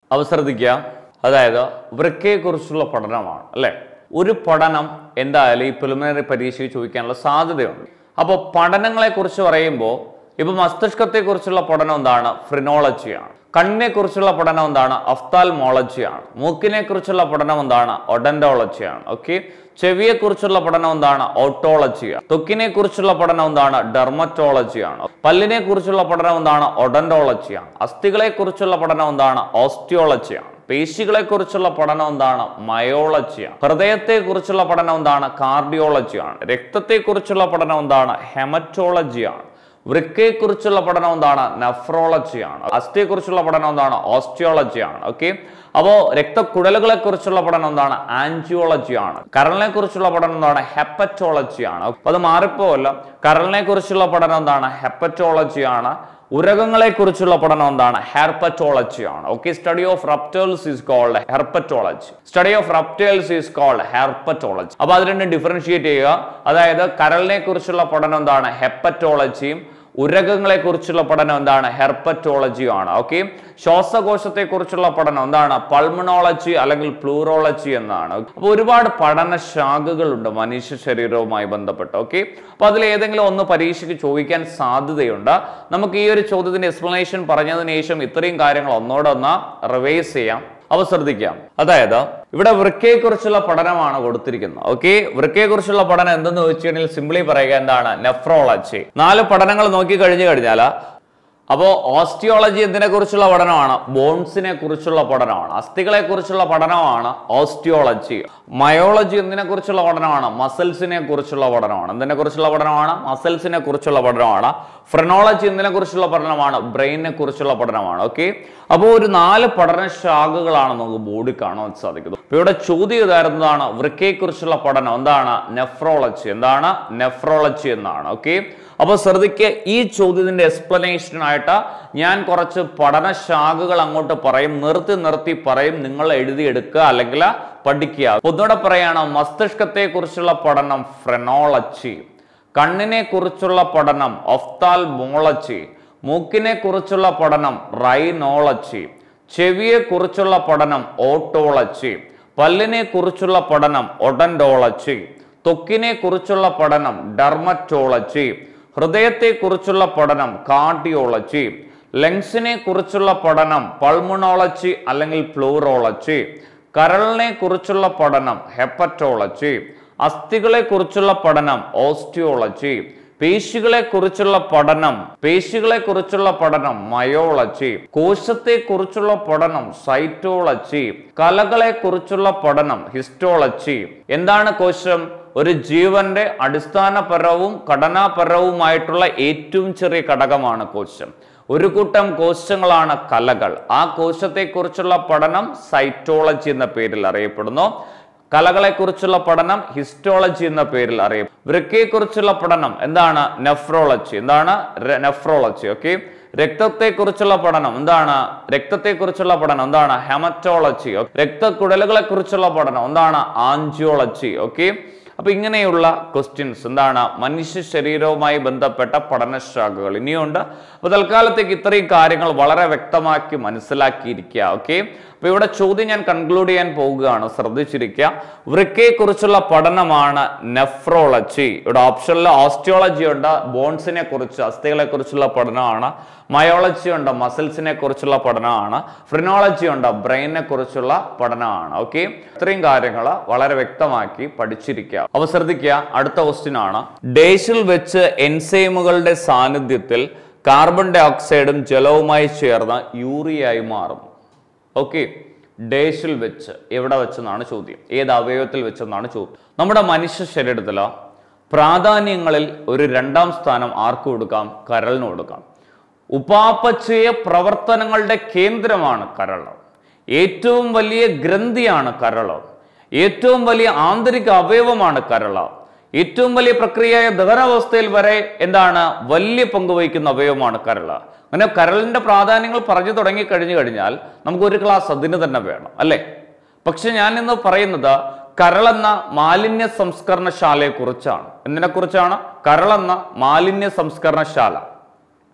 അവ ശ്രദ്ധിക്കുക അതായത് വൃക്കയെക്കുറിച്ചുള്ള പഠനമാണ് അല്ലെ ഒരു പഠനം എന്തായാലും ഈ പ്രിലിമിനറി പരീക്ഷയിൽ ചോദിക്കാനുള്ള സാധ്യതയുണ്ട് അപ്പോൾ പഠനങ്ങളെ കുറിച്ച് പറയുമ്പോൾ ഇപ്പൊ മസ്തിഷ്കത്തെ കുറിച്ചുള്ള പഠനം എന്താണ് ഫ്രിനോളജിയാണ് കണ്ണിനെ കുറിച്ചുള്ള പഠനം എന്താണ് അഫ്താൽമോളജിയാണ് മൂക്കിനെ കുറിച്ചുള്ള പഠനം എന്താണ് ഒഡന്റോളജിയാണ് ഓക്കെ ചെവിയെ കുറിച്ചുള്ള പഠനം എന്താണ് ഓട്ടോളജിയാണ് ത്വക്കിനെ കുറിച്ചുള്ള പഠനം എന്താണ് ഡെർമറ്റോളജിയാണ് പല്ലിനെ കുറിച്ചുള്ള പഠനം എന്താണ് ഒഡന്റോളജിയാണ് അസ്ഥികളെ കുറിച്ചുള്ള പഠനം എന്താണ് ഓസ്റ്റിയോളജിയാണ് പേശികളെ കുറിച്ചുള്ള പഠനം എന്താണ് മയോളജിയാണ് ഹൃദയത്തെ കുറിച്ചുള്ള പഠനം എന്താണ് കാർഡിയോളജിയാണ് രക്തത്തെ കുറിച്ചുള്ള പഠനം എന്താണ് ഹെമറ്റോളജിയാണ് വൃക്കയെക്കുറിച്ചുള്ള പഠനം എന്താണ് നെഫ്രോളജിയാണ് അസ്ഥിയെക്കുറിച്ചുള്ള പഠനം എന്താണ് ഓസ്റ്റിയോളജിയാണ് ഓക്കെ അപ്പോൾ രക്തക്കുഴലുകളെ കുറിച്ചുള്ള പഠനം എന്താണ് ആൻജിയോളജിയാണ് കരളിനെ കുറിച്ചുള്ള പഠനം എന്താണ് ഹെപ്പറ്റോളജിയാണ് അപ്പൊ അത് മാറിപ്പോവല്ല കരളിനെ കുറിച്ചുള്ള പഠനം എന്താണ് ഹെപ്പറ്റോളജിയാണ് ഉരകങ്ങളെ കുറിച്ചുള്ള പഠനം എന്താണ് ഹെർപ്പറ്റോളജി ആണ് okay study of reptiles is called herpetology study of reptiles is called herpetology അപ്പൊ അത് രണ്ടും ഡിഫറൻഷിയേറ്റ് ചെയ്യുക അതായത് കരളിനെ കുറിച്ചുള്ള പഠനം എന്താണ് ഹെപ്പറ്റോളജിയും ഉരകങ്ങളെ കുറിച്ചുള്ള പഠനം എന്താണ് ഹെർപ്പറ്റോളജിയും ആണ് ഓക്കെ ശ്വാസകോശത്തെ കുറിച്ചുള്ള പഠനം എന്താണ് പൾമണോളജി അല്ലെങ്കിൽ പ്ലൂറോളജി എന്നാണ് അപ്പോൾ ഒരുപാട് പഠന ശാഖകളുണ്ട് മനുഷ്യ ശരീരവുമായി ബന്ധപ്പെട്ട് ഓക്കെ അപ്പൊ അതിൽ ഏതെങ്കിലും ഒന്ന് പരീക്ഷയ്ക്ക് ചോദിക്കാൻ സാധ്യതയുണ്ട് നമുക്ക് ഈ ഒരു ചോദ്യത്തിന്റെ എക്സ്പ്ലനേഷൻ പറഞ്ഞതിന് ശേഷം ഇത്രയും കാര്യങ്ങൾ ഒന്നോടെ ഒന്ന് റിവൈസ് ചെയ്യാം അവ ശ്രദ്ധിക്കാം അതായത് ഇവിടെ വൃക്കയെക്കുറിച്ചുള്ള പഠനമാണ് കൊടുത്തിരിക്കുന്നത് ഓക്കെ വൃക്കയെക്കുറിച്ചുള്ള പഠനം എന്തെന്ന് വെച്ചിട്ടുണ്ടെങ്കിൽ സിംപിളി പറയുക എന്താണ് നെഫ്രോളജി നാല് പഠനങ്ങൾ നോക്കി കഴിഞ്ഞു കഴിഞ്ഞാൽ അപ്പോൾ ഓസ്റ്റിയോളജി എന്തിനെ കുറിച്ചുള്ള പഠനമാണ് ബോൺസിനെ കുറിച്ചുള്ള പഠനമാണ് അസ്ഥികളെ കുറിച്ചുള്ള പഠനമാണ് ഓസ്റ്റിയോളജി മയോളജി എന്തിനെ കുറിച്ചുള്ള പഠനമാണ് മസിൽസിനെ കുറിച്ചുള്ള പഠനമാണ് എന്തിനെ കുറിച്ചുള്ള പഠനമാണ് മസിൽസിനെ കുറിച്ചുള്ള പഠനമാണ് ഫ്രെനോളജി എന്തിനെ കുറിച്ചുള്ള പഠനമാണ് ബ്രെയിനിനെ കുറിച്ചുള്ള പഠനമാണ് ഓക്കെ അപ്പോൾ ഒരു നാല് പഠന ശാഖകളാണ് നമുക്ക് ബോർഡിൽ കാണാൻ സാധിക്കുന്നത് അപ്പൊ ഇവിടെ ചോദ്യം ഇതായിരുന്നതാണ് വൃക്കയെക്കുറിച്ചുള്ള പഠനം എന്താണ് നെഫ്രോളജി എന്താണ് നെഫ്രോളജി എന്നാണ് ഓക്കെ അപ്പൊ ശ്രദ്ധിക്കുക ഈ ചോദ്യത്തിന്റെ എക്സ്പ്ലനേഷനായിട്ട് ഞാൻ കുറച്ച് പഠനശാഖകൾ അങ്ങോട്ട് പറയും നിർത്തി നിർത്തി പറയും നിങ്ങൾ എഴുതിയെടുക്കുക അല്ലെങ്കിൽ പഠിക്കുക ഒന്നുകൂടെ പറയാണ് മസ്തിഷ്കത്തെ കുറിച്ചുള്ള പഠനം ഫ്രെനോളജി കണ്ണിനെ കുറിച്ചുള്ള പഠനം ഒഫ്താൽമോളജി മൂക്കിനെ കുറിച്ചുള്ള പഠനം റൈനോളജി ചെവിയെ കുറിച്ചുള്ള പഠനം ഓട്ടോളജി പല്ലിനെ കുറിച്ചുള്ള പഠനം ഒഡന്റോളജി ത്വക്കിനെ കുറിച്ചുള്ള പഠനം ഡെർമറ്റോളജി ഹൃദയത്തെ കുറിച്ചുള്ള പഠനം കാർഡിയോളജി ലങ്സിനെ കുറിച്ചുള്ള പഠനം പൾമണോളജി അല്ലെങ്കിൽ പ്ലൂറോളജി കരളിനെ കുറിച്ചുള്ള പഠനം ഹെപ്പറ്റോളജി അസ്ഥികളെ കുറിച്ചുള്ള പഠനം ഓസ്റ്റിയോളജി പേശികളെ കുറിച്ചുള്ള പഠനം പേശികളെ കുറിച്ചുള്ള പഠനം മയോളജി കോശത്തെ കുറിച്ചുള്ള പഠനം സൈറ്റോളജി കലകളെ കുറിച്ചുള്ള പഠനം ഹിസ്റ്റോളജി എന്താണ് കോശം ഒരു ജീവന്റെ അടിസ്ഥാനപരവും ഘടനാപരവുമായിട്ടുള്ള ഏറ്റവും ചെറിയ ഘടകമാണ് കോശം ഒരു കൂട്ടം കോശങ്ങളാണ് കലകൾ ആ കോശത്തെക്കുറിച്ചുള്ള പഠനം സൈറ്റോളജി എന്ന പേരിൽ അറിയപ്പെടുന്നു കലകളെക്കുറിച്ചുള്ള പഠനം ഹിസ്റ്റോളജി എന്ന പേരിൽ അറിയും വൃക്കയെക്കുറിച്ചുള്ള പഠനം എന്താണ് നെഫ്രോളജി എന്താണ് നെഫ്രോളജി ഓക്കെ രക്തത്തെക്കുറിച്ചുള്ള പഠനം എന്താണ് രക്തത്തെക്കുറിച്ചുള്ള പഠനം എന്താണ് ഹെമറ്റോളജി രക്തക്കുഴലുകളെ കുറിച്ചുള്ള പഠനം എന്താണ് ആൻജിയോളജി ഓക്കെ അപ്പൊ ഇങ്ങനെയുള്ള ക്വസ്റ്റ്യൻസ് എന്താണ് മനുഷ്യ ശരീരവുമായി ബന്ധപ്പെട്ട പഠനശാഖകൾ ഇനിയുണ്ട് അപ്പൊ തൽക്കാലത്തേക്ക് ഇത്രയും കാര്യങ്ങൾ വളരെ വ്യക്തമാക്കി മനസ്സിലാക്കിയിരിക്കുക ഓക്കെ അപ്പൊ ഇവിടെ ചോദ്യം ഞാൻ കൺക്ലൂഡ് ചെയ്യാൻ പോവുകയാണ് ശ്രദ്ധിച്ചിരിക്കുക വൃക്കയെക്കുറിച്ചുള്ള പഠനമാണ് നെഫ്രോളജി ഇവിടെ ഓപ്ഷനിൽ ഓസ്റ്റിയോളജി ഉണ്ട് ബോൺസിനെ കുറിച്ച് അസ്ഥികളെ കുറിച്ചുള്ള പഠനമാണ് മയോളജി ഉണ്ട് മസിൽസിനെ കുറിച്ചുള്ള പഠനമാണ് ഫ്രിനോളജി ഉണ്ട് ബ്രെയിനിനെ കുറിച്ചുള്ള പഠനമാണ് ഓക്കെ ഇത്രയും കാര്യങ്ങൾ വളരെ വ്യക്തമാക്കി പഠിച്ചിരിക്കുക അപ്പൊ ശ്രദ്ധിക്കുക അടുത്ത ക്വസ്റ്റ്യൻ ആണ് ഡേഷിൽ വെച്ച് എൻസൈമുകളുടെ സാന്നിധ്യത്തിൽ കാർബൺ ഡൈ ഓക്സൈഡും ജലവുമായി ചേർന്ന് യൂറിയായി മാറും ഓക്കെ ഡേഷിൽ വെച്ച് എവിടെ വെച്ചെന്നാണ് ചോദ്യം ഏത് അവയവത്തിൽ വെച്ചെന്നാണ് ചോദ്യം നമ്മുടെ മനുഷ്യ ശരീരത്തിൽ പ്രാധാന്യങ്ങളിൽ ഒരു രണ്ടാം സ്ഥാനം ആർക്ക് കൊടുക്കാം കരളിന് കൊടുക്കാം ഉപാപചയ പ്രവർത്തനങ്ങളുടെ കേന്ദ്രമാണ് കരൾ ഏറ്റവും വലിയ ഗ്രന്ഥിയാണ് കരൾ ഏറ്റവും വലിയ ആന്തരിക അവയവമാണ് കരൾ ഏറ്റവും വലിയ പ്രക്രിയയായ ദഹനാവസ്ഥയിൽ വരെ എന്താണ് വലിയ പങ്ക് വഹിക്കുന്ന അവയവമാണ് കരൾ അങ്ങനെ കരളിന്റെ പ്രാധാന്യങ്ങൾ പറഞ്ഞു തുടങ്ങി കഴിഞ്ഞു കഴിഞ്ഞാൽ നമുക്ക് ഒരു ക്ലാസ് അതിന് തന്നെ വേണം അല്ലേ പക്ഷെ ഞാൻ ഇന്ന് പറയുന്നത് കരളെന്ന മാലിന്യ സംസ്കരണശാലയെ കുറിച്ചാണ് എന്തിനെ കുറിച്ചാണ് കരളെന്ന മാലിന്യ സംസ്കരണശാല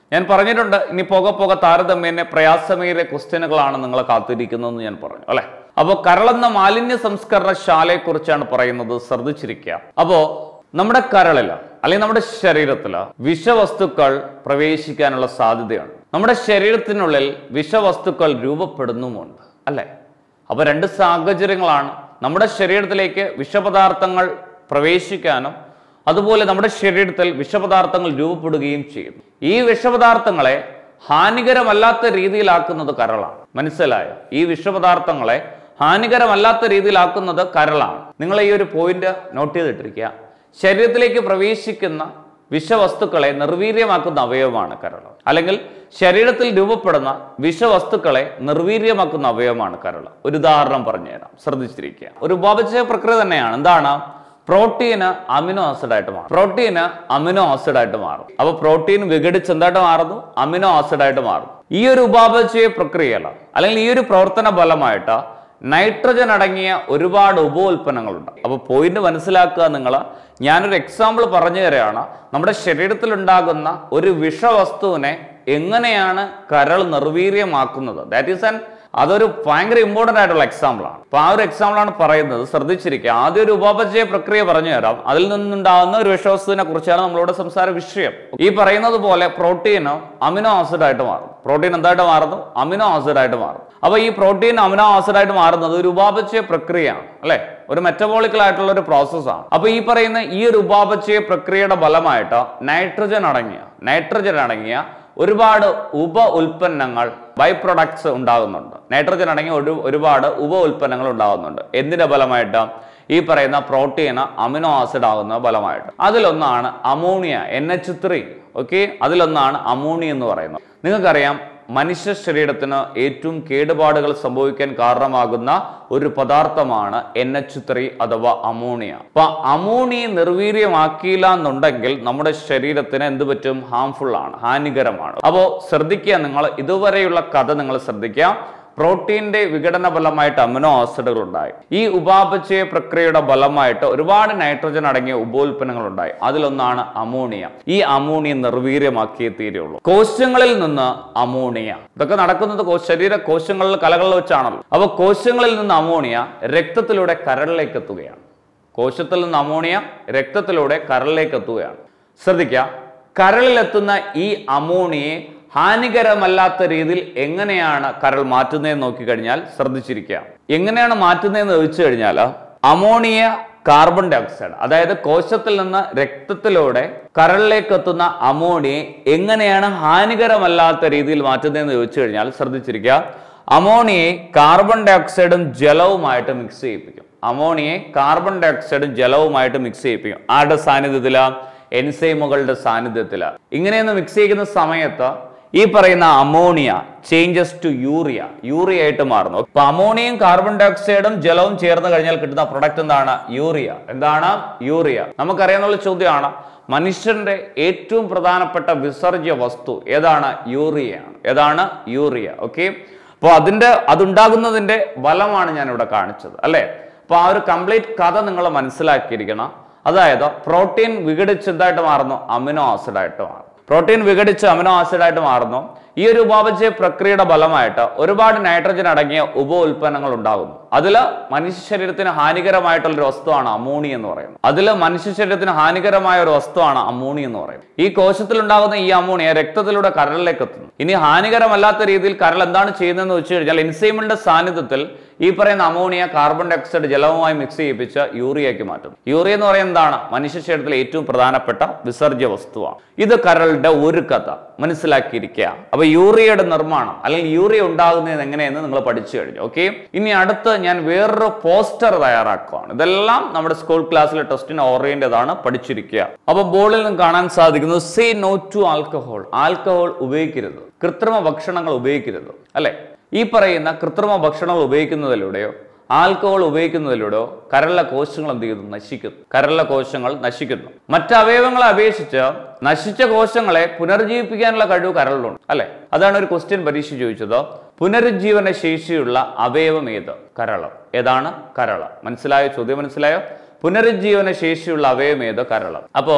ഞാൻ പറഞ്ഞിട്ടുണ്ട് ഇനി പോകെ പോകെ താരതമ്യേന പ്രയാസമേറിയ ക്വസ്റ്റ്യനുകളാണ് നിങ്ങളെ കാത്തിരിക്കുന്നതെന്ന് ഞാൻ പറഞ്ഞു അല്ലെ അപ്പോൾ കരളെന്ന മാലിന്യ സംസ്കരണ ശാലയെ കുറിച്ചാണ് പറയുന്നത് ശ്രദ്ധിച്ചിരിക്കുക അപ്പോ നമ്മുടെ കരളില് അല്ലെങ്കിൽ നമ്മുടെ ശരീരത്തില് വിഷവസ്തുക്കൾ പ്രവേശിക്കാനുള്ള സാധ്യതയുണ്ട് നമ്മുടെ ശരീരത്തിനുള്ളിൽ വിഷവസ്തുക്കൾ രൂപപ്പെടുന്നുമുണ്ട് അല്ലെ അപ്പൊ രണ്ട് സാഹചര്യങ്ങളാണ് നമ്മുടെ ശരീരത്തിലേക്ക് വിഷപദാർത്ഥങ്ങൾ പ്രവേശിക്കാനും അതുപോലെ നമ്മുടെ ശരീരത്തിൽ വിഷപദാർത്ഥങ്ങൾ രൂപപ്പെടുകയും ചെയ്യുന്നു ഈ വിഷപദാർത്ഥങ്ങളെ ഹാനികരമല്ലാത്ത രീതിയിലാക്കുന്നത് കരളാണ് മനസ്സിലായോ ഈ വിഷപദാർത്ഥങ്ങളെ ഹാനികരമല്ലാത്ത രീതിയിലാക്കുന്നത് കരളാണ് നിങ്ങൾ ഈ ഒരു പോയിന്റ് നോട്ട് ചെയ്തിട്ടിരിക്കുക ശരീരത്തിലേക്ക് പ്രവേശിക്കുന്ന വിഷവസ്തുക്കളെ നിർവീര്യമാക്കുന്ന അവയവമാണ് കരള് അല്ലെങ്കിൽ ശരീരത്തിൽ രൂപപ്പെടുന്ന വിഷവസ്തുക്കളെ നിർവീര്യമാക്കുന്ന അവയവമാണ് കരള് ഒരു ഉദാഹരണം പറഞ്ഞുതരാം ശ്രദ്ധിച്ചിരിക്കുക ഒരു ഉപാപചയ പ്രക്രിയ തന്നെയാണ് എന്താണ് പ്രോട്ടീന് അമിനോ ആസിഡ് ആയിട്ട് മാറും പ്രോട്ടീന് അമിനോ ആസിഡ് ആയിട്ട് മാറും അപ്പൊ പ്രോട്ടീൻ വിഘടിച്ച് എന്തായിട്ട് മാറുന്നു അമിനോ ആസിഡ് ആയിട്ട് മാറും ഈ ഒരു ഉപാപചയ പ്രക്രിയയില അല്ലെങ്കിൽ ഈ ഒരു പ്രവർത്തന ഫലമായിട്ട് നൈട്രജൻ അടങ്ങിയ ഒരുപാട് ഉപ ഉൽപ്പന്നങ്ങളുണ്ട് അപ്പോൾ പോയിന്റ് മനസ്സിലാക്കുക നിങ്ങൾ ഞാനൊരു എക്സാമ്പിൾ പറഞ്ഞു തരികയാണ് നമ്മുടെ ശരീരത്തിൽ ഉണ്ടാകുന്ന ഒരു വിഷവസ്തുവിനെ എങ്ങനെയാണ് കരൾ നിർവീര്യമാക്കുന്നത് ദാറ്റ് ഈസ് ആൻ അതൊരു ഭയങ്കര ഇമ്പോർട്ടന്റ് ആയിട്ടുള്ള എക്സാമ്പിൾ ആണ് അപ്പൊ ആ ഒരു എക്സാമ്പിൾ ആണ് പറയുന്നത് ശ്രദ്ധിച്ചിരിക്കുക ആദ്യം ഒരു ഉപാപചയ പ്രക്രിയ പറഞ്ഞു തരാം അതിൽ നിന്നുണ്ടാകുന്ന ഒരു വിഷവസ്തുവിനെ കുറിച്ചാണ് നമ്മളോട് സംസാര വിഷയം ഈ പറയുന്നത് പോലെ പ്രോട്ടീൻ അമിനോ ആസിഡ് ആയിട്ട് മാറും പ്രോട്ടീൻ എന്തായിട്ട് മാറുന്നു അമിനോ ആസിഡ് ആയിട്ട് മാറും അപ്പൊ ഈ പ്രോട്ടീൻ അമിനോ ആസിഡ് ആയിട്ട് മാറുന്നത് ഒരു ഉപാപചയ പ്രക്രിയയാണ് അല്ലെ ഒരു മെറ്റബോളിക്കൽ ആയിട്ടുള്ള ഒരു പ്രോസസ്സാണ് അപ്പൊ ഈ പറയുന്ന ഈ ഒരു ഉപാപചയ പ്രക്രിയയുടെ ഫലമായിട്ട് നൈട്രജൻ അടങ്ങിയ നൈട്രജൻ അടങ്ങിയ ഒരുപാട് ഉപ ഉൽപ്പന്നങ്ങൾ ബൈ പ്രൊഡക്ട്സ് ഉണ്ടാകുന്നുണ്ട് നൈട്രജൻ അടങ്ങിയ ഒരു ഒരുപാട് ഉപ ഉൽപ്പന്നങ്ങൾ ഉണ്ടാകുന്നുണ്ട് എന്തിന്റെ ഫലമായിട്ട് ഈ പറയുന്ന പ്രോട്ടീൻ അമിനോ ആസിഡ് ആകുന്ന ഫലമായിട്ട് അതിലൊന്നാണ് ammonia N H three okay അതിലൊന്നാണ് അമോണിയ എന്ന് പറയുന്നത് നിങ്ങൾക്കറിയാം മനുഷ്യ ശരീരത്തിന് ഏറ്റവും കേടുപാടുകൾ സംഭവിക്കാൻ കാരണമാകുന്ന ഒരു പദാർത്ഥമാണ് എൻ എച്ച് ത്രീ അഥവാ അമോണിയ അപ്പൊ അമോണിയ നിർവീര്യമാക്കിയില്ല എന്നുണ്ടെങ്കിൽ നമ്മുടെ ശരീരത്തിന് എന്ത് പറ്റും ഹാംഫുൾ ആണ് ഹാനികരമാണ് അപ്പോൾ ശ്രദ്ധിക്കുക നിങ്ങൾ ഇതുവരെയുള്ള കഥ നിങ്ങൾ ശ്രദ്ധിക്കുക പ്രോട്ടീന്റെ വിഘടന ഫലമായിട്ട് അമിനോ ആസിഡുകൾ ഉണ്ടായി ഈ ഉപാപചയ പ്രക്രിയയുടെ ഫലമായിട്ട് ഒരുപാട് നൈട്രജൻ അടങ്ങിയ ഉപോൽപ്പന്നങ്ങൾ ഉണ്ടായി അതിലൊന്നാണ് അമോണിയ ഈ അമോണിയ നിർവീര്യമാക്കിയേ തീരുള്ളൂ കോശങ്ങളിൽ നിന്ന് അമോണിയ ഇതൊക്കെ നടക്കുന്നത് കോ- ശരീര കോശങ്ങളിൽ കലകളിൽ വെച്ചാണല്ലോ അപ്പൊ കോശങ്ങളിൽ നിന്ന് അമോണിയ രക്തത്തിലൂടെ കരളിലേക്ക് എത്തുകയാണ് കോശത്തിൽ നിന്ന് അമോണിയ രക്തത്തിലൂടെ കരളിലേക്ക് എത്തുകയാണ് ശ്രദ്ധിക്കുക കരളിലെത്തുന്ന ഈ അമോണിയെ ഹാനികരമല്ലാത്ത രീതിയിൽ എങ്ങനെയാണ് കരൾ മാറ്റുന്നതെന്ന് നോക്കിക്കഴിഞ്ഞാൽ ശ്രദ്ധിച്ചിരിക്കുക എങ്ങനെയാണ് മാറ്റുന്നതെന്ന് ചോദിച്ചു കഴിഞ്ഞാൽ അമോണിയ കാർബൺ ഡൈ ഓക്സൈഡ് അതായത് കോശത്തിൽ നിന്ന് രക്തത്തിലൂടെ കരളിലേക്ക് എത്തുന്ന അമോണിയെ എങ്ങനെയാണ് ഹാനികരമല്ലാത്ത രീതിയിൽ മാറ്റുന്നതെന്ന് ചോദിച്ചു കഴിഞ്ഞാൽ ശ്രദ്ധിച്ചിരിക്കുക അമോണിയെ കാർബൺ ഡൈ ഓക്സൈഡും ജലവുമായിട്ട് മിക്സ് ചെയ്യിപ്പിക്കും അമോണിയെ കാർബൺ ഡൈ ഓക്സൈഡും ജലവുമായിട്ട് മിക്സ് ചെയ്യിപ്പിക്കും ആരുടെ സാന്നിധ്യത്തില എൻസൈമുകളുടെ സാന്നിധ്യത്തില ഇങ്ങനെയൊന്ന് മിക്സ് ചെയ്യുന്ന സമയത്ത് ഈ പറയുന്ന ammonia changes to urea urea ആയിട്ട് മാറുന്നു അപ്പൊ അമോണിയയും കാർബൺ ഡൈ ഓക്സൈഡും ജലവും ചേർന്ന് കഴിഞ്ഞാൽ കിട്ടുന്ന പ്രൊഡക്റ്റ് എന്താണ് യൂറിയ എന്താണ് യൂറിയ നമുക്കറിയാവുന്ന ചോദ്യമാണ് മനുഷ്യന്റെ ഏറ്റവും പ്രധാനപ്പെട്ട വിസർജ്യ വസ്തു ഏതാണ് യൂറിയയാണ് ഏതാണ് യൂറിയ ഓക്കെ അപ്പോൾ അതിന്റെ അതുണ്ടാകുന്നതിന്റെ ഫലമാണ് ഞാൻ ഇവിടെ കാണിച്ചത് അല്ലേ അപ്പോൾ ആ ഒരു കംപ്ലീറ്റ് കഥ നിങ്ങൾ മനസ്സിലാക്കിയിരിക്കണം അതായത് പ്രോട്ടീൻ വിഘടിച്ച് എന്തായിട്ട് മാറുന്നു അമിനോ ആസിഡായിട്ട് മാറും പ്രോട്ടീൻ വിഘടിച്ച് അമിനോ ആസിഡായിട്ട് മാറുന്നു ഈ ഒരു ഉപാപചയ പ്രക്രിയയുടെ ഫലമായിട്ട് ഒരുപാട് നൈട്രജൻ അടങ്ങിയ ഉപ ഉൽപ്പന്നങ്ങൾ ഉണ്ടാകുന്നു അതിൽ മനുഷ്യ ശരീരത്തിന് ഹാനികരമായിട്ടുള്ള ഒരു വസ്തുവാണ് അമോണി എന്ന് പറയുന്നത് അതിൽ മനുഷ്യ ശരീരത്തിന് ഹാനികരമായ ഒരു വസ്തുവാണ് അമോണി എന്ന് പറയുന്നത് ഈ കോശത്തിൽ ഉണ്ടാകുന്ന ഈ അമോണിയ രക്തത്തിലൂടെ കരളിലേക്ക് എത്തുന്നു ഇനി ഹാനികരമല്ലാത്ത രീതിയിൽ കരൾ എന്താണ് ചെയ്യുന്നതെന്ന് വെച്ച് കഴിഞ്ഞാൽ എൻസൈമിന്റെ സാന്നിധ്യത്തിൽ ഈ പറയുന്ന അമോണിയ കാർബൺ ഡൈ ഓക്സൈഡ് ജലവുമായി മിക്സ് ചെയ്യിപ്പിച്ച് യൂറിയയ്ക്ക് മാറ്റും യൂറിയ എന്ന് പറയുന്നത് എന്താണ് മനുഷ്യ ശരീരത്തിലെ ഏറ്റവും പ്രധാനപ്പെട്ട വിസർജ്യ വസ്തുവാണ് ഇത് കരളുടെ ഒരു കഥ മനസ്സിലാക്കിയിരിക്കുക അപ്പൊ യൂറിയയുടെ നിർമ്മാണം അല്ലെങ്കിൽ യൂറിയ ഉണ്ടാകുന്നത് എങ്ങനെയെന്ന് നിങ്ങൾ പഠിച്ചു കഴിഞ്ഞു ഓക്കെ ഇനി അടുത്ത് ഞാൻ വേറൊരു പോസ്റ്റർ തയ്യാറാക്കുകയാണ് ഇതെല്ലാം നമ്മുടെ സ്കൂൾ ക്ലാസ്സിലെ ടെസ്റ്റിന് ഓറിയന്റേതാണ് പഠിച്ചിരിക്കുക അപ്പൊ ബോർഡിൽ നിന്ന് കാണാൻ സാധിക്കുന്നത് say no to alcohol alcohol ഉപയോഗിക്കരുത് കൃത്രിമ ഭക്ഷണങ്ങൾ ഉപയോഗിക്കരുത് അല്ലെ ഈ പറയുന്ന കൃത്രിമ ഭക്ഷണങ്ങൾ ഉപയോഗിക്കുന്നതിലൂടെയോ ആൽക്കഹോൾ ഉപയോഗിക്കുന്നതിലൂടെയോ കരളിലെ കോശങ്ങൾ എന്ത് ചെയ്യുന്നു നശിക്കുന്നു കരളിലെ കോശങ്ങൾ നശിക്കുന്നു മറ്റ് അവയവങ്ങളെ അപേക്ഷിച്ച് നശിച്ച കോശങ്ങളെ പുനർജീവിപ്പിക്കാനുള്ള കഴിവ് കരളിലുണ്ട് അല്ലെ അതാണ് ഒരു ക്വസ്റ്റ്യൻ പരീക്ഷ ചോദിച്ചത് പുനരുജ്ജീവന ശേഷിയുള്ള അവയവം ഏത് കരള് ഏതാണ് കരള് മനസ്സിലായോ ചോദ്യം മനസ്സിലായോ പുനരുജ്ജീവന ശേഷിയുള്ള അവയവം ഏത് കരള് അപ്പോ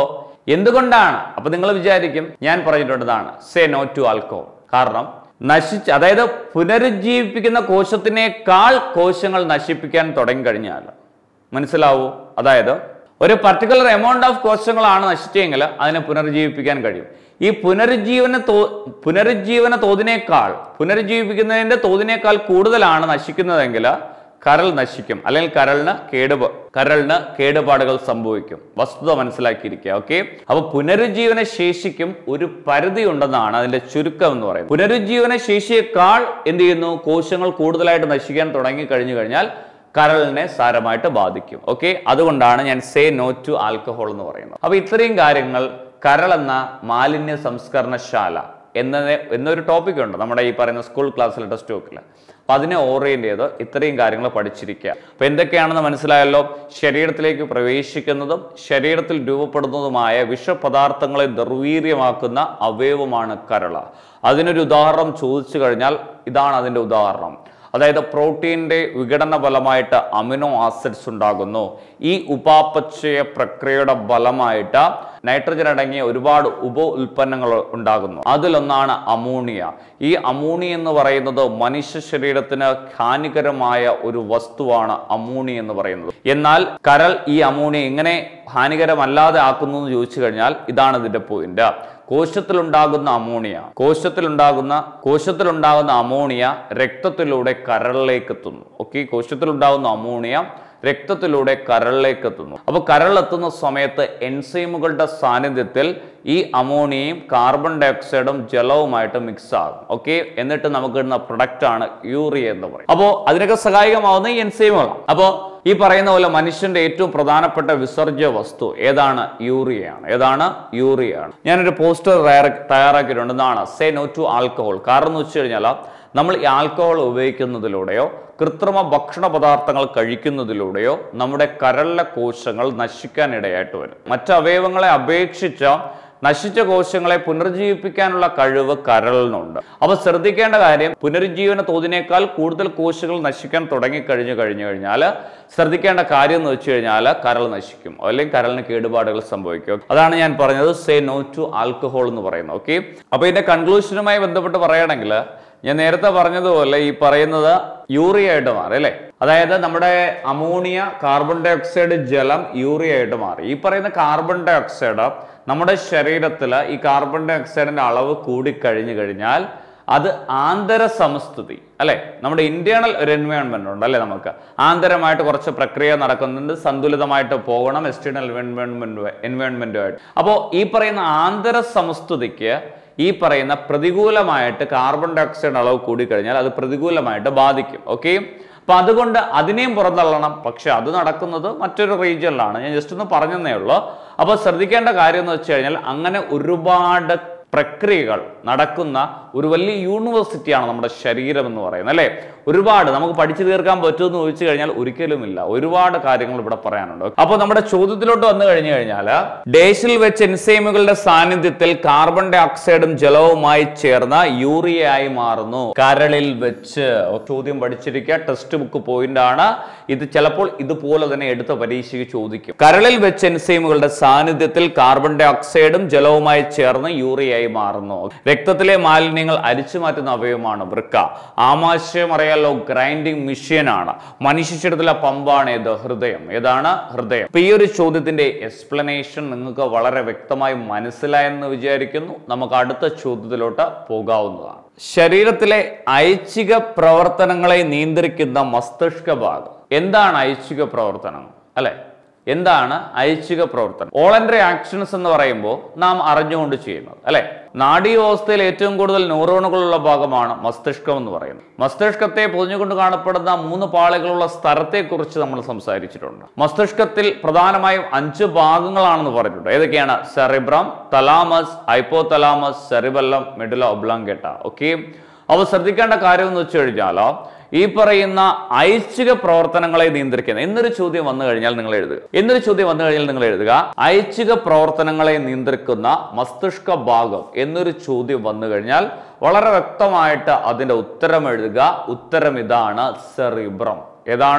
എന്തുകൊണ്ടാണ് അപ്പൊ നിങ്ങൾ വിചാരിക്കും ഞാൻ പറഞ്ഞിട്ടുള്ളതാണ് സേ നോ ടു ആൽക്കോഹോൾ കാരണം നശിച്ച് അതായത് പുനരുജ്ജീവിപ്പിക്കുന്ന കോശത്തിനേക്കാൾ കോശങ്ങൾ നശിപ്പിക്കാൻ തുടങ്ങി കഴിഞ്ഞാൽ മനസ്സിലാവൂ അതായത് ഒരു പർട്ടിക്കുലർ എമൗണ്ട് ഓഫ് കോശങ്ങളാണ് നശിച്ചെങ്കിൽ അതിനെ പുനരുജ്ജീവിപ്പിക്കാൻ കഴിയും ഈ പുനരുജ്ജീവന തോ പുനരുജ്ജീവന തോതിനേക്കാൾ പുനരുജ്ജീവിപ്പിക്കുന്നതിന്റെ തോതിനേക്കാൾ കൂടുതലാണ് നശിക്കുന്നതെങ്കിൽ കരൾ നശിക്കും അല്ലെങ്കിൽ കരളിന് കേടുപ കരളിന് കേടുപാടുകൾ സംഭവിക്കും വസ്തുത മനസ്സിലാക്കിയിരിക്കുക ഓക്കെ അപ്പൊ പുനരുജ്ജീവന ശേഷിക്കും ഒരു പരിധി ഉണ്ടെന്നാണ് അതിന്റെ ചുരുക്കം എന്ന് പറയുന്നത് പുനരുജ്ജീവന ശേഷിയേക്കാൾ എന്ത് ചെയ്യുന്നു കോശങ്ങൾ കൂടുതലായിട്ട് നശിക്കാൻ തുടങ്ങി കഴിഞ്ഞു കഴിഞ്ഞാൽ കരളിനെ സാരമായിട്ട് ബാധിക്കും ഓക്കെ അതുകൊണ്ടാണ് ഞാൻ സേ നോ ടു ആൽക്കഹോൾ എന്ന് പറയുന്നത് അപ്പൊ ഇത്രയും കാര്യങ്ങൾ കരൾ എന്ന മാലിന്യ സംസ്കരണശാല എന്ന എന്നൊരു ടോപ്പിക് ഉണ്ട് നമ്മുടെ ഈ പറയുന്ന സ്കൂൾ ക്ലാസ്സിലെ ടെക്സ്റ്റ് ബുക്കിൽ അപ്പൊ അതിനെ ഓറിയന്റ് ചെയ്ത് ഇത്രയും കാര്യങ്ങൾ പഠിച്ചിരിക്കുക അപ്പൊ എന്തൊക്കെയാണെന്ന് മനസ്സിലായല്ലോ ശരീരത്തിലേക്ക് പ്രവേശിക്കുന്നതും ശരീരത്തിൽ രൂപപ്പെടുന്നതുമായ വിഷപദാർത്ഥങ്ങളെ നിർവീര്യമാക്കുന്ന അവയവമാണ് കരള അതിനൊരു ഉദാഹരണം ചോദിച്ചു കഴിഞ്ഞാൽ ഇതാണ് അതിന്റെ ഉദാഹരണം അതായത് പ്രോട്ടീൻ്റെ വിഘടന ഫലമായിട്ട് അമിനോ ആസിഡ്സ് ഉണ്ടാകുന്നു ഈ ഉപാപചയ പ്രക്രിയയുടെ ഫലമായിട്ട് നൈട്രജൻ അടങ്ങിയ ഒരുപാട് ഉപ ഉൽപ്പന്നങ്ങൾ ഉണ്ടാകുന്നു അതിലൊന്നാണ് അമോണിയ ഈ അമോണിയ എന്ന് പറയുന്നത് മനുഷ്യ ശരീരത്തിന് ഹാനികരമായ ഒരു വസ്തുവാണ് അമോണിയ എന്ന് പറയുന്നത് എന്നാൽ കരൾ ഈ അമോണിയ എങ്ങനെ ഹാനികരമല്ലാതെ ആക്കുന്നു എന്ന് ചോദിച്ചു കഴിഞ്ഞാൽ ഇതാണ് ഇതിന്റെ പോയിന്റ് കോശത്തിലുണ്ടാകുന്ന അമോണിയ കോശത്തിലുണ്ടാകുന്ന കോശത്തിലുണ്ടാകുന്ന അമോണിയ രക്തത്തിലൂടെ കരളിലേക്ക് എത്തുന്നു ഓക്കെ കോശത്തിലുണ്ടാകുന്ന അമോണിയ രക്തത്തിലൂടെ കരളിലേക്ക് എത്തുന്നു അപ്പോൾ കരളിലെത്തുന്ന സമയത്ത് എൻസൈമുകളുടെ സാന്നിധ്യത്തിൽ ഈ അമോണിയയും കാർബൺ ഡൈ ഓക്സൈഡും ജലവുമായിട്ട് മിക്സ് ആകും ഓക്കെ എന്നിട്ട് നമുക്ക് കിട്ടുന്ന പ്രൊഡക്റ്റ് ആണ് യൂറിയ എന്ന് പറയും അപ്പോൾ അതിനൊക്കെ സഹായകമാവുന്ന ഈ എൻസൈമുകളാണ് അപ്പോൾ ഈ പറയുന്ന പോലെ മനുഷ്യന്റെ ഏറ്റവും പ്രധാനപ്പെട്ട വിസർജ്യ വസ്തു ഏതാണ് യൂറിയയാണ് ഏതാണ് യൂറിയയാണ് ഞാനൊരു പോസ്റ്റർ തയ്യാറാക്കിയിട്ടുണ്ട് എന്നാണ് സേ നോ ടു ആൽക്കഹോൾ കാരണം എന്ന് വെച്ച് കഴിഞ്ഞാൽ നമ്മൾ ഈ ആൽക്കഹോൾ ഉപയോഗിക്കുന്നതിലൂടെയോ കൃത്രിമ ഭക്ഷണ പദാർത്ഥങ്ങൾ കഴിക്കുന്നതിലൂടെയോ നമ്മുടെ കരളിലെ കോശങ്ങൾ നശിക്കാനിടയായിട്ട് വരും മറ്റ് അവയവങ്ങളെ അപേക്ഷിച്ച് നശിച്ച കോശങ്ങളെ പുനർജീവിപ്പിക്കാനുള്ള കഴിവ് കരളിനുണ്ട് അപ്പൊ ശ്രദ്ധിക്കേണ്ട കാര്യം പുനരുജ്ജീവന തോതിനേക്കാൾ കൂടുതൽ കോശങ്ങൾ നശിക്കാൻ തുടങ്ങി കഴിഞ്ഞു കഴിഞ്ഞു കഴിഞ്ഞാൽ ശ്രദ്ധിക്കേണ്ട കാര്യം എന്ന് വെച്ച് കഴിഞ്ഞാൽ കരൾ നശിക്കും അല്ലെങ്കിൽ കരളിന് കേടുപാടുകൾ സംഭവിക്കും അതാണ് ഞാൻ പറഞ്ഞത് സേ നോ ടു ആൽക്കഹോൾ എന്ന് പറയുന്നത് ഓക്കെ അപ്പൊ ഇതിന്റെ കൺക്ലൂഷനുമായി ബന്ധപ്പെട്ട് പറയുകയാണെങ്കിൽ ഞാൻ നേരത്തെ പറഞ്ഞതുപോലെ ഈ പറയുന്നത് യൂറിയ ആയിട്ട് മാറി അല്ലേ അതായത് നമ്മുടെ അമോണിയ കാർബൺ ഡൈ ഓക്സൈഡ് ജലം യൂറിയ ആയിട്ട് മാറി ഈ പറയുന്ന കാർബൺ ഡൈ ഓക്സൈഡ് നമ്മുടെ ശരീരത്തിൽ ഈ കാർബൺ ഡൈ ഓക്സൈഡിന്റെ അളവ് കൂടിക്കഴിഞ്ഞു കഴിഞ്ഞാൽ അത് ആന്തര സമസ്ഥിതി അല്ലെ നമ്മുടെ ഇന്റേണൽ ഒരു എൻവയോൺമെന്റ് ഉണ്ട് അല്ലെ നമുക്ക് ആന്തരമായിട്ട് കുറച്ച് പ്രക്രിയ നടക്കുന്നുണ്ട് സന്തുലിതമായിട്ട് പോകണം എക്സ്റ്റേണൽ എൻവയോൺമെന്റ് എൻവയോൺമെന്റുമായിട്ട് അപ്പോൾ ഈ പറയുന്ന ആന്തര സമസ്ഥിതിക്ക് ഈ പറയുന്ന പ്രതികൂലമായിട്ട് കാർബൺ ഡൈ ഓക്സൈഡ് അളവ് കൂടിക്കഴിഞ്ഞാൽ അത് പ്രതികൂലമായിട്ട് ബാധിക്കും ഓക്കെ അപ്പൊ അതുകൊണ്ട് അതിനെയും പുറന്തള്ളണം പക്ഷെ അത് നടക്കുന്നത് മറ്റൊരു റീജിയനിലാണ് ഞാൻ ജസ്റ്റ് ഒന്ന് പറഞ്ഞതേ ഉള്ളൂ അപ്പോൾ ശ്രദ്ധിക്കേണ്ട കാര്യം എന്ന് വെച്ച് കഴിഞ്ഞാൽ അങ്ങനെ ഒരുപാട് പ്രക്രിയകൾ നടക്കുന്ന ഒരു വലിയ യൂണിവേഴ്സിറ്റിയാണ് നമ്മുടെ ശരീരം എന്ന് പറയുന്നത് അല്ലേ ഒരുപാട് നമുക്ക് പഠിച്ചു തീർക്കാൻ പറ്റുമെന്ന് ചോദിച്ചു കഴിഞ്ഞാൽ ഒരിക്കലുമില്ല ഒരുപാട് കാര്യങ്ങൾ ഇവിടെ പറയാനുണ്ട് അപ്പോൾ നമ്മുടെ ചോദ്യത്തിലോട്ട് വന്നു കഴിഞ്ഞു കഴിഞ്ഞാൽ ഡേഷിൽ വെച്ച് എൻസൈമുകളുടെ സാന്നിധ്യത്തിൽ കാർബൺ ഡൈ ഓക്സൈഡും ജലവുമായി ചേർന്ന യൂറിയയായി മാറുന്നു കരളിൽ വെച്ച് ചോദ്യം പഠിച്ചിരിക്കുക ടെക്സ്റ്റ് ബുക്ക് പോയിന്റ് ആണ് ഇത് ചിലപ്പോൾ ഇതുപോലെ തന്നെ എടുത്ത പരീക്ഷയ്ക്ക് ചോദിക്കും കരളിൽ വെച്ച് എൻസൈമുകളുടെ സാന്നിധ്യത്തിൽ കാർബൺ ഡൈ ഓക്സൈഡും ജലവുമായി ചേർന്ന് യൂറിയയായി മാറുന്നു രക്തത്തിലെ മാലിന്യങ്ങൾ അരിച്ചു മാറ്റുന്ന അവയവമാണ് വൃക്ക ആമാശയം അറിയാലോ ഗ്രൈൻഡിങ് മെഷീനാണ് മനുഷ്യ ശരീരത്തിലെ പമ്പാണ് ഇത് ഹൃദയം ഏതാണ് ഹൃദയം അപ്പൊ ഈ ഒരു ചോദ്യത്തിന്റെ എക്സ്പ്ലനേഷൻ നിങ്ങൾക്ക് വളരെ വ്യക്തമായി മനസ്സിലായെന്ന് വിചാരിക്കുന്നു നമുക്ക് അടുത്ത ചോദ്യത്തിലോട്ട് പോകാവുന്നതാണ് ശരീരത്തിലെ ഐച്ഛിക പ്രവർത്തനങ്ങളെ നിയന്ത്രിക്കുന്ന മസ്തിഷ്ക ഭാഗം എന്താണ് ഐച്ഛിക പ്രവർത്തനങ്ങൾ അല്ലെ എന്താണ് ഐച്ഛിക പ്രവർത്തനം ഓളൻട്രി ആക്ഷൻസ് എന്ന് പറയുമ്പോൾ നാം അറിഞ്ഞുകൊണ്ട് ചെയ്യുന്നത് അല്ലെ നാഡീവ്യവസ്ഥയിൽ ഏറ്റവും കൂടുതൽ ന്യൂറോണുകളുള്ള ഭാഗമാണ് മസ്തിഷ്കം എന്ന് പറയുന്നത് മസ്തിഷ്കത്തെ പൊതിഞ്ഞുകൊണ്ട് കാണപ്പെടുന്ന മൂന്ന് പാളികളുള്ള സ്ഥലത്തെക്കുറിച്ച് നമ്മൾ സംസാരിച്ചിട്ടുണ്ട് മസ്തിഷ്കത്തിൽ പ്രധാനമായും അഞ്ച് ഭാഗങ്ങളാണെന്ന് പറഞ്ഞിട്ടുണ്ട് ഏതൊക്കെയാണ് cerebrum thalamus hypothalamus cerebellum medulla oblongata okay അവ ശ്രദ്ധിക്കേണ്ട കാര്യം എന്ന് വെച്ച് കഴിഞ്ഞാൽ ഈ പറയുന്ന ഐച്ഛിക പ്രവർത്തനങ്ങളെ നിയന്ത്രിക്കുന്ന എന്നൊരു ചോദ്യം വന്നു കഴിഞ്ഞാൽ നിങ്ങൾ എഴുതുക എന്നൊരു ചോദ്യം വന്നു കഴിഞ്ഞാൽ നിങ്ങൾ എഴുതുക ഐച്ഛിക പ്രവർത്തനങ്ങളെ നിയന്ത്രിക്കുന്ന മസ്തിഷ്ക ഭാഗം എന്നൊരു ചോദ്യം വന്നു കഴിഞ്ഞാൽ വളരെ വ്യക്തമായിട്ട് അതിന്റെ ഉത്തരം എഴുതുക ഉത്തരം ഇതാണ് സെറിബ്രം ഏതാണ്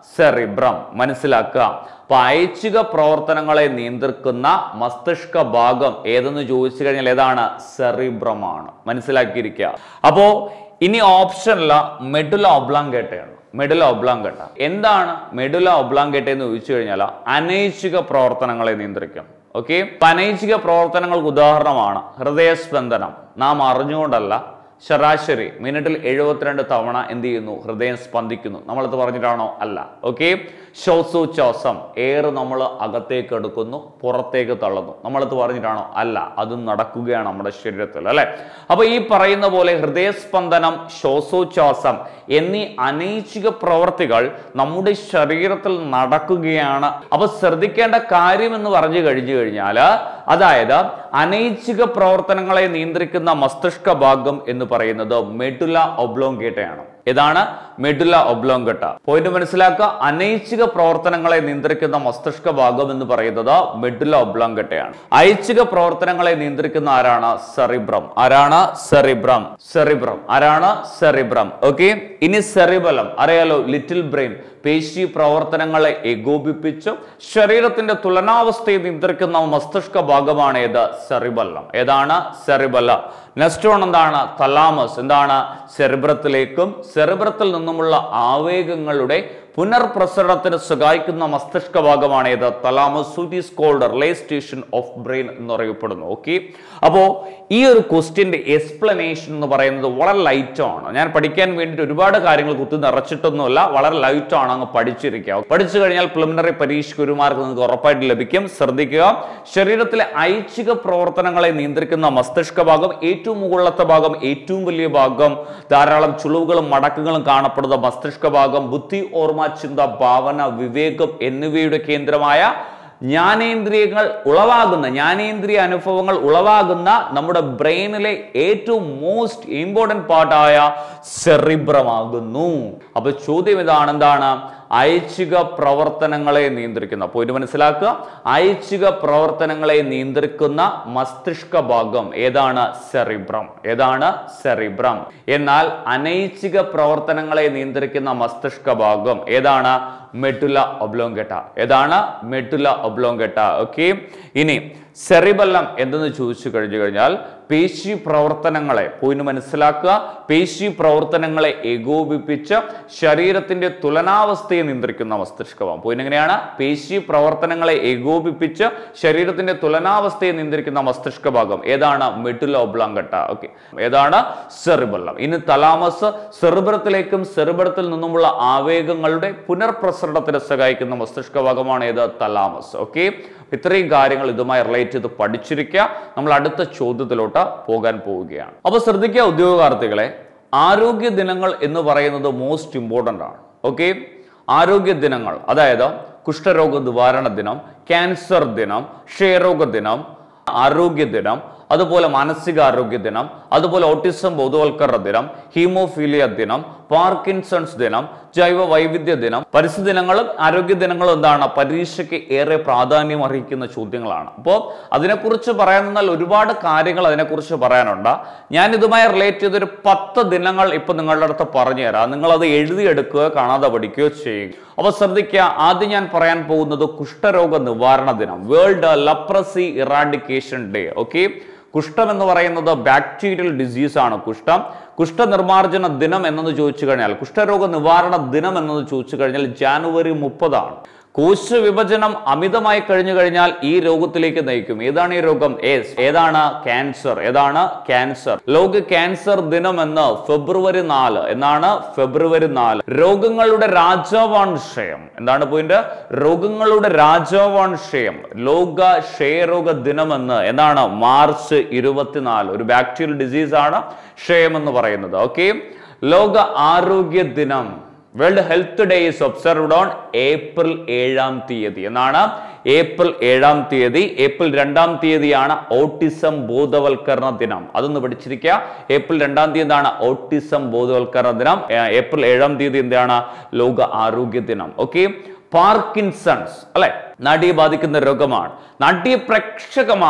സെറിബ്രം മനസ്സിലാക്കുക അപ്പൊ ഐച്ഛിക പ്രവർത്തനങ്ങളെ നിയന്ത്രിക്കുന്ന മസ്തിഷ്ക ഭാഗം ഏതെന്ന് ചോദിച്ചു കഴിഞ്ഞാൽ ഏതാണ് സെറിബ്രമാണ് മനസ്സിലാക്കിയിരിക്കുക അപ്പോ ഇനി ഓപ്ഷനല്ല മെഡുല ഒബ്ലാങ്കേട്ടയാണ് മെഡുല ഒബ്ലാങ്കേട്ട എന്താണ് മെഡുല ഒബ്ലാങ്കേട്ട എന്ന് ചോദിച്ചു കഴിഞ്ഞാൽ അനൈച്ഛിക പ്രവർത്തനങ്ങളെ നിയന്ത്രിക്കും ഓക്കെ അനൈച്ഛിക പ്രവർത്തനങ്ങൾക്ക് ഉദാഹരണമാണ് ഹൃദയസ്പന്ദനം നാം അറിഞ്ഞുകൊണ്ടല്ല ശരാശരി മിനിറ്റിൽ എഴുപത്തിരണ്ട് തവണ എന്ത് ചെയ്യുന്നു ഹൃദയം സ്പന്ദിക്കുന്നു നമ്മളത് പറഞ്ഞിട്ടാണോ അല്ല ഓക്കെ ശ്വാസോച്ഛ്വാസം എയർ നമ്മൾ അകത്തേക്ക് എടുക്കുന്നു പുറത്തേക്ക് തള്ളുന്നു നമ്മളത് പറഞ്ഞിട്ടാണോ അല്ല അതും നടക്കുകയാണ് നമ്മുടെ ശരീരത്തിൽ അല്ലെ അപ്പൊ ഈ പറയുന്ന പോലെ ഹൃദയസ്പന്ദനം ശ്വാസോച്ഛ്വാസം എന്നീ അനൈച്ഛിക പ്രവർത്തികൾ നമ്മുടെ ശരീരത്തിൽ നടക്കുകയാണ് അപ്പൊ ശ്രദ്ധിക്കേണ്ട കാര്യം എന്ന് പറഞ്ഞു കഴിഞ്ഞു കഴിഞ്ഞാൽ അതായത് അനൈച്ഛിക പ്രവർത്തനങ്ങളെ നിയന്ത്രിക്കുന്ന മസ്തിഷ്ക ഭാഗം എന്ന് പറയുന്നത് മെഡുല ഒബ്ലോങ്കേട്ടയാണ് ഇതാണ് മെഡുല ഒബ്ലോങ്കട്ട പോയിന്റ് മനസ്സിലാക്കുക അനൈച്ഛിക പ്രവർത്തനങ്ങളെ നിയന്ത്രിക്കുന്ന മസ്തിഷ്ക ഭാഗം എന്ന് പറയുന്നത് മെഡുല ഒബ്ലോങ്കട്ടയാണ് ഐച്ഛിക പ്രവർത്തനങ്ങളെ നിയന്ത്രിക്കുന്ന ആരാണ് സെറിബ്രം ആരാണ് സെറിബ്രം സെറിബ്രം ആരാണ് സെറിബ്രം ഓക്കെ ഇനി സെറിബലം അറിയാലോ ലിറ്റിൽ ബ്രെയിൻ പേശി പ്രവർത്തനങ്ങളെ ഏകോപിപ്പിച്ച് ശരീരത്തിന്റെ തുലനാവസ്ഥയെ നിയന്ത്രിക്കുന്ന മസ്തിഷ്ക ഭാഗമാണ് ഏത് സെറിബല്ലം ഏതാണ് സെറിബല്ലം നെക്സ്റ്റ് വൺ എന്താണ് തലാമസ് എന്താണ് സെറിബ്രത്തിലേക്കും സെറിബ്രത്തിൽ നിന്നുമുള്ള ആവേഗങ്ങളുടെ പുനർപ്രസരണത്തിന് സഹായിക്കുന്ന മസ്തിഷ്ക ഭാഗമാണ് ഏത് തലാമസ് സൂറ്റീസ് called relay station of brain എന്ന് പറയപ്പെടുന്നു ഓക്കെ അപ്പോൾ ഈ ഒരു ക്വസ്റ്റ്യന്റെ എക്സ്പ്ലനേഷൻ എന്ന് പറയുന്നത് വളരെ ലൈറ്റ് ആണ് ഞാൻ പഠിക്കാൻ വേണ്ടിയിട്ട് ഒരുപാട് കാര്യങ്ങൾ കുത്തി നിറച്ചിട്ടൊന്നുമല്ല വളരെ ലൈറ്റ് ആണ് അങ്ങ് പഠിച്ചിരിക്കുക പഠിച്ചു കഴിഞ്ഞാൽ പ്രിലിമിനറി പരീക്ഷയ്ക്ക് ഒരു മാർക്ക് നിങ്ങൾക്ക് ഉറപ്പായിട്ട് ലഭിക്കും ശ്രദ്ധിക്കുക ശരീരത്തിലെ ഐച്ഛിക പ്രവർത്തനങ്ങളെ നിയന്ത്രിക്കുന്ന മസ്തിഷ്ക ഭാഗം ഏറ്റവും മുകളിലത്തെ ഭാഗം ഏറ്റവും വലിയ ഭാഗം ധാരാളം ചുളിവുകളും മടക്കുകളും കാണപ്പെടുന്ന മസ്തിഷ്ക ഭാഗം ബുദ്ധി ഓർമ്മ ചിന്ത ഭാവന വിവേകം എന്നിവയുടെ കേന്ദ്രമായ ജ്ഞാനേന്ദ്രിയങ്ങൾ ഉളവാകുന്ന ജ്ഞാനേന്ദ്രിയ അനുഭവങ്ങൾ ഉളവാകുന്ന നമ്മുടെ ബ്രെയിനിലെ ഏറ്റവും മോസ്റ്റ് ഇമ്പോർട്ടൻറ്റ് പാർട്ടായ സെറിബ്രമാകുന്നു അപ്പൊ ചോദ്യം ഇതാണ് എന്താണ് ഐച്ഛിക പ്രവർത്തനങ്ങളെ നിയന്ത്രിക്കുന്ന പോയിന്റ് മനസ്സിലാക്കുക ഐച്ഛിക പ്രവർത്തനങ്ങളെ നിയന്ത്രിക്കുന്ന മസ്തിഷ്ക ഭാഗം ഏതാണ് സെറിബ്രം ഏതാണ് സെറിബ്രം എന്നാൽ അനൈച്ഛിക പ്രവർത്തനങ്ങളെ നിയന്ത്രിക്കുന്ന മസ്തിഷ്ക ഭാഗം ഏതാണ് മെഡുല ഒബ്ലോങ്കെട്ട ഏതാണ് മെഡുല ഒബ്ലോങ്കെട്ട ഓക്കെ ഇനി സെറിബല്ലം എന്തെന്ന് ചോദിച്ചു കഴിഞ്ഞു കഴിഞ്ഞാൽ പേശി പ്രവർത്തനങ്ങളെ പോയിന്റ് മനസ്സിലാക്കുക പേശി പ്രവർത്തനങ്ങളെ ഏകോപിപ്പിച്ച് ശരീരത്തിന്റെ തുലനാവസ്ഥയെ നിയന്ത്രിക്കുന്ന മസ്തിഷ്കഭാഗം പോയിന്റ് എങ്ങനെയാണ് പേശി പ്രവർത്തനങ്ങളെ ഏകോപിപ്പിച്ച് ശരീരത്തിന്റെ തുലനാവസ്ഥയെ നിയന്ത്രിക്കുന്ന മസ്തിഷ്ക ഭാഗം ഏതാണ് മെഡുല ഒബ്ലാങ്കട്ട ഓക്കെ ഏതാണ് സെറിബല്ലം ഇനി തലാമസ് സെറിബ്രത്തിലേക്കും സെറിബ്രത്തിൽ നിന്നുമുള്ള ആവേഗങ്ങളുടെ പുനർപ്രസരണത്തിന് സഹായിക്കുന്ന മസ്തിഷ്ക ഭാഗമാണ് ഏത് തലാമസ് ഓക്കെ ഇത്രയും കാര്യങ്ങൾ ഇതുമായി റിലേറ്റ് ചെയ്ത് പഠിച്ചിരിക്കുക നമ്മൾ അടുത്ത ചോദ്യത്തിലോട്ട് പോകാൻ പോവുകയാണ് അപ്പൊ ശ്രദ്ധിക്കുക ഉദ്യോഗാർത്ഥികളെ ആരോഗ്യ ദിനങ്ങൾ എന്ന് പറയുന്നത് മോസ്റ്റ് ഇമ്പോർട്ടൻ്റ് ആണ് ഓക്കെ ആരോഗ്യ ദിനങ്ങൾ അതായത് കുഷ്ഠരോഗ നിവാരണ ദിനം ക്യാൻസർ ദിനം ക്ഷയരോഗ ദിനം ആരോഗ്യ ദിനം അതുപോലെ മാനസികാരോഗ്യ ദിനം അതുപോലെ ഓട്ടിസം ബോധവൽക്കരണ ദിനം ഹീമോഫീലിയ ദിനം പാർക്കിൻസൺസ് ദിനം ജൈവ വൈവിധ്യ ദിനം പരിസ്ഥിതി ദിനങ്ങളും ആരോഗ്യ ദിനങ്ങളും എന്താണ് പരീക്ഷയ്ക്ക് ഏറെ പ്രാധാന്യം അർഹിക്കുന്ന ചോദ്യങ്ങളാണ് അപ്പോൾ അതിനെക്കുറിച്ച് പറയാൻ നിന്നാൽ ഒരുപാട് കാര്യങ്ങൾ അതിനെക്കുറിച്ച് പറയാനുണ്ട് ഞാൻ ഇതുമായി റിലേറ്റ് ചെയ്തൊരു പത്ത് ദിനങ്ങൾ ഇപ്പൊ നിങ്ങളുടെ അടുത്ത് പറഞ്ഞു തരാം നിങ്ങൾ അത് എഴുതിയെടുക്കുകയോ കാണാതെ പഠിക്കുകയോ ചെയ്യും അപ്പൊ ശ്രദ്ധിക്കുക ആദ്യം ഞാൻ പറയാൻ പോകുന്നത് കുഷ്ഠരോഗ നിവാരണ ദിനം world leprosy eradication day okay കുഷ്ഠം എന്ന് പറയുന്നത് ബാക്ടീരിയൽ ഡിസീസ് ആണ് കുഷ്ഠം കുഷ്ഠനിർമ്മാർജ്ജന ദിനം എന്നത് ചോദിച്ചു കഴിഞ്ഞാൽ കുഷ്ഠരോഗ നിവാരണ ദിനം എന്നത് ചോദിച്ചു കഴിഞ്ഞാൽ ജാനുവരി മുപ്പതാണ് കോശ വിഭജനം അമിതമായി കഴിഞ്ഞു കഴിഞ്ഞാൽ ഈ രോഗത്തിലേക്ക് നയിക്കും ഏതാണ് ഈ രോഗം ഏസ് ഏതാണ് ക്യാൻസർ ഏതാണ് ക്യാൻസർ ലോക ക്യാൻസർ ദിനം എന്ന് ഫെബ്രുവരി നാല് എന്നാണ് ഫെബ്രുവരി നാല് രോഗങ്ങളുടെ രാജാവാണ് ക്ഷയം എന്താണ് പോയിന്റ് രോഗങ്ങളുടെ രാജാവാണ് ക്ഷയം ലോക ക്ഷയരോഗ ദിനമെന്ന് എന്നാണ് മാർച്ച് ഇരുപത്തിനാല് ഒരു ബാക്ടീരിയൽ ഡിസീസ് ആണ് ക്ഷയം എന്ന് പറയുന്നത് ഓക്കെ ലോക ആരോഗ്യ ദിനം world health day is observed on April ഏഴാം തീയതി എന്നാണ് ഏപ്രിൽ ഏഴാം തീയതി ഏപ്രിൽ രണ്ടാം തീയതിയാണ് ഓട്ടിസം ബോധവൽക്കരണ ദിനം അതൊന്ന് പഠിച്ചിരിക്കുക ഏപ്രിൽ രണ്ടാം തീയതി എന്താണ് ഓട്ടിസം ബോധവൽക്കരണ ദിനം ഏർ ഏപ്രിൽ ഏഴാം തീയതി എന്താണ് ലോക ആരോഗ്യ ദിനം ഓക്കെ പാർക്കിൻസൺസ് അല്ലെ നാഡിയെ ബാധിക്കുന്ന രോഗമാണ് നാഡ്യപ്രേക്ഷകമായ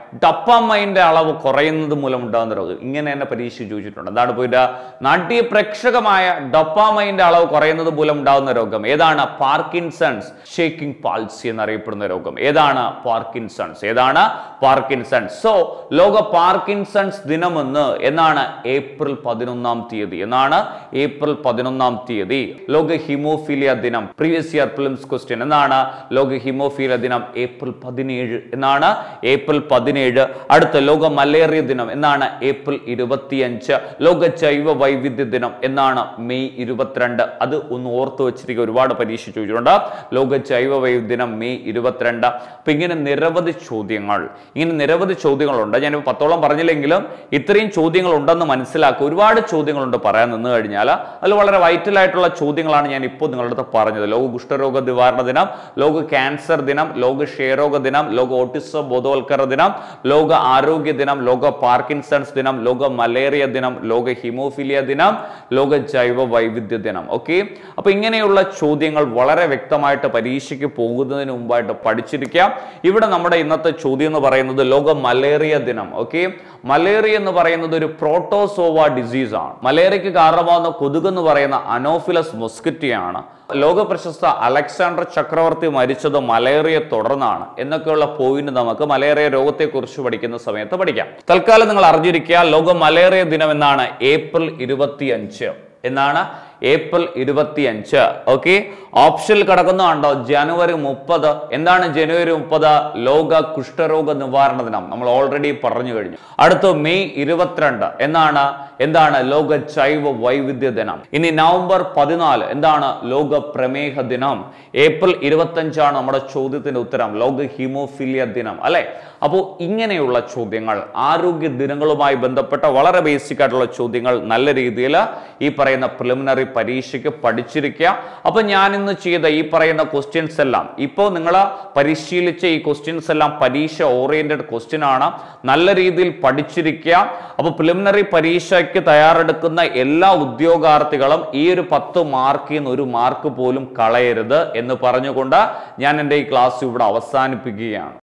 ഡപ്പാമൈൻ്റെ അളവ് കുറയുന്നത് മൂലം ഉണ്ടാകുന്ന രോഗം ഇങ്ങനെ തന്നെ പരീക്ഷ ചോദിച്ചിട്ടുണ്ട് എന്താണ് പോയിട്ട് നാട്യപ്രേക്ഷകമായ ഡപ്പാമൈൻ്റെ അളവ് കുറയുന്നത് മൂലം ഉണ്ടാകുന്ന രോഗം ഏതാണ് പാർക്കിൻസൺസ് ഷേക്കിംഗ് പാൾസി എന്നറിയപ്പെടുന്ന രോഗം ഏതാണ് പാർക്കിൻസൺസ് ഏതാണ് പാർക്കിൻസൺസ് സോ ലോക പാർക്കിൻസൺസ് ദിനമെന്ന് എന്നാണ് ഏപ്രിൽ പതിനൊന്നാം തീയതി എന്നാണ് ഏപ്രിൽ പതിനൊന്നാം തീയതി ലോക ഹിമോഫീലിയ ദിനം പ്രീവിയസ് ഇയർ ഫിലിംസ് ക്വസ്റ്റ്യൻ എന്നാണ് ലോക ഹിമോഫീലിയ ദിനം ഏപ്രിൽ പതിനേഴ് എന്നാണ് ഏപ്രിൽ പതിനേഴ് അടുത്ത ലോക മലേറിയ ദിനം എന്നാണ് ഏപ്രിൽ ഇരുപത്തിയഞ്ച് ലോക ജൈവ വൈവിധ്യ ദിനം എന്നാണ് മെയ് ഇരുപത്തിരണ്ട് അത് ഒന്ന് ഓർത്ത് വെച്ചിരിക്കുക ഒരുപാട് പരീക്ഷ ചോദിച്ചിട്ടുണ്ട് ലോക ജൈവ വൈവിധ്യ ദിനം മെയ് ഇരുപത്തിരണ്ട് അപ്പൊ ഇങ്ങനെ നിരവധി ചോദ്യങ്ങൾ ഇങ്ങനെ നിരവധി ചോദ്യങ്ങളുണ്ട് ഞാൻ പത്തോളം പറഞ്ഞില്ലെങ്കിലും ഇത്രയും ചോദ്യങ്ങൾ ഉണ്ടെന്ന് മനസ്സിലാക്കുക ഒരുപാട് ചോദ്യങ്ങളുണ്ട് പറയാൻ നിന്ന് കഴിഞ്ഞാൽ അതിൽ വളരെ വൈറ്റൽ ആയിട്ടുള്ള ചോദ്യങ്ങളാണ് ഞാൻ ഇപ്പോൾ നിങ്ങളുടെ അടുത്ത് പറഞ്ഞത് ലോക കുഷ്ഠരോഗ നിവാരണ ദിനം ലോക ക്യാൻസർ ദിനം ലോക ക്ഷയരോഗ ദിനം ലോക ഓട്ടിസം ബോധവൽക്കരണ ദിനം ലോക ആരോഗ്യ ദിനം ലോക പാർക്കിൻസൺസ് ദിനം ലോക മലേറിയ ദിനം ലോക ഹിമോഫിലിയ ദിനം ലോക ജൈവ വൈവിധ്യ ദിനം ഓക്കെ അപ്പൊ ഇങ്ങനെയുള്ള ചോദ്യങ്ങൾ വളരെ വ്യക്തമായിട്ട് പരീക്ഷയ്ക്ക് പോകുന്നതിന് മുമ്പായിട്ട് പഠിച്ചിരിക്കാം ഇവിടെ നമ്മുടെ ഇന്നത്തെ ചോദ്യം എന്ന് പറയുന്നത് ലോക മലേറിയ ദിനം ഓക്കെ മലേറിയ എന്ന് പറയുന്നത് ഒരു പ്രോട്ടോസോവ ഡിസീസ് ആണ് മലേറിയക്ക് കാരണമാകുന്ന കൊതുക് എന്ന് പറയുന്ന അനോഫിലസ് മൊസ്കിറ്റിയാണ് ലോക പ്രശസ്ത അലക്സാണ്ടർ ചക്രവർത്തി മരിച്ചത് മലേറിയ തുടർന്നാണ് എന്നൊക്കെയുള്ള പോയിന്റ് നമുക്ക് മലേറിയ രോഗത്തെക്കുറിച്ച് പഠിക്കുന്ന സമയത്ത് പഠിക്കാം തൽക്കാലം നിങ്ങൾ അറിഞ്ഞിരിക്കുക ലോക മലേറിയ ദിനം എന്നാണ് ഏപ്രിൽ ഇരുപത്തിയഞ്ച് എന്നാണ് ഏപ്രിൽ ഇരുപത്തിയഞ്ച് ഓക്കെ ഓപ്ഷനിൽ കിടക്കുന്നതുണ്ടോ ജനുവരി മുപ്പത് എന്താണ് ജനുവരി മുപ്പത് ലോക കുഷ്ഠരോഗ നിവാരണ ദിനം നമ്മൾ ഓൾറെഡി പറഞ്ഞു കഴിഞ്ഞു അടുത്ത മെയ് ഇരുപത്തിരണ്ട് എന്നാണ് എന്താണ് ലോക ജൈവ വൈവിധ്യ ദിനം ഇനി നവംബർ പതിനാല് എന്താണ് ലോക പ്രമേഹ ദിനം ഏപ്രിൽ ഇരുപത്തഞ്ചാണ് നമ്മുടെ ചോദ്യത്തിന്റെ ഉത്തരം ലോക ഹീമോഫിലിയ ദിനം അല്ലെ അപ്പോൾ ഇങ്ങനെയുള്ള ചോദ്യങ്ങൾ ആരോഗ്യ ദിനങ്ങളുമായി ബന്ധപ്പെട്ട വളരെ ബേസിക് ആയിട്ടുള്ള ചോദ്യങ്ങൾ നല്ല രീതിയിൽ ഈ പറയുന്ന പ്രിലിമിനറി പരീക്ഷയ്ക്ക് പഠിച്ചിരിക്കുക അപ്പൊ ഞാൻ ഇന്ന് ചെയ്ത ഈ പറയുന്ന ക്വസ്റ്റ്യൻസ് എല്ലാം ഇപ്പോൾ നിങ്ങൾ പരിശീലിച്ച ഈ ക്വസ്റ്റ്യൻസ് എല്ലാം പരീക്ഷ ഓറിയന്റഡ് ക്വസ്റ്റ്യൻ ആണ് നല്ല രീതിയിൽ പഠിച്ചിരിക്കുക അപ്പൊ പ്രിലിമിനറി പരീക്ഷയ്ക്ക് തയ്യാറെടുക്കുന്ന എല്ലാ ഉദ്യോഗാർത്ഥികളും ഈ ഒരു പത്ത് മാർക്കിൽ നിന്ന് ഒരു മാർക്ക് പോലും കളയരുത് എന്ന് പറഞ്ഞുകൊണ്ട് ഞാൻ എൻ്റെ ഈ ക്ലാസ് ഇവിടെ അവസാനിപ്പിക്കുകയാണ്